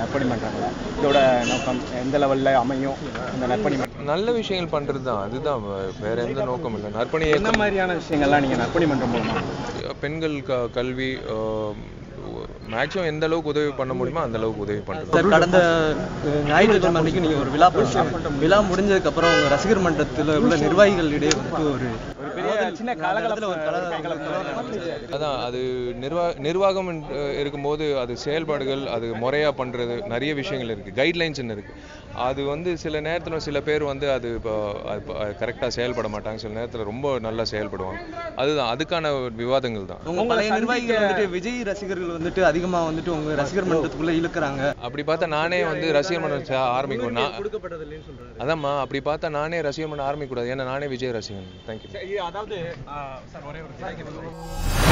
நற்பணி பண்ணுறாங்க இதோட நோக்கம் எந்த லெவலில் அமையும் இந்த நற்பணி மன்றம்? நல்ல விஷயங்கள் பண்ணுறது தான் அதுதான் வே- வேற எந்த நோக்கம் இல்லை நற்பணி என்ன இயக்கம் மாதிரியான விஷயங்கள்லாம் நீங்கள் நற்பணி மன்றம் மூலமா பெண்கள் க கல்வி மேக்ஸிமம் எந்த அளவுக்கு உதவி பண்ண முடியுமோ அந்த அளவுக்கு உதவி பண்ணுறது சார் கடந்த அஹ், ஞாயிற்றுக்கிழமை அன்னைக்கு நீங்கள் ஒரு விழா பண்ணீங்க விழா முடிஞ்சதுக்கப்புறம் உங்கள் ரசிகர் மன்றத்தில் உள்ள நிர்வாகிகளிடையே வந்துட்டு ஒரு ஒரு பெரிய சின்ன கலகலப்புல ஒரு கலகலப்பு அதான் அது நிர்வா நிர்வாகம் என்று இருக்கும்போது அது செயல்பாடுகள் அது முறையாக பண்ணுறது நிறைய விஷயங்கள் இருக்குது கைட்லைன்ஸ்னு இருக்குது அது வந்து சில நேரத்தில் சில பேர் வந்து அது இப்போ கரெக்டாக செயல்பட மாட்டாங்க சில நேரத்தில் ரொம்ப நல்லா செயல்படுவாங்க அதுதான் அதுக்கான விவாதங்கள் தான் உங்க பழைய நிர்வாகிகள் வந்துட்டு விஜய் ரசிகர்கள் வந்துட்டு அதிகமாக வந்துட்டு உங்க ரசிகர் மன்றத்துக்குள்ள இழுக்கிறாங்க அப்படி பார்த்தா நானே வந்து ரசிகர் மன்றம் சே- ஆரம்பிக்கணும் நான் கொடுக்கப்பட்டதில்லைன்னு சொல்றாரு அதாம்மா அப்படி பார்த்தா நானே ரசிகர் மன்றம் ஆரம்பிக்கக்கூடாது ஏன்னா நானே விஜய் ரசிகன் தேங்க்யூ அதாவது சார் ஒரே ஒரு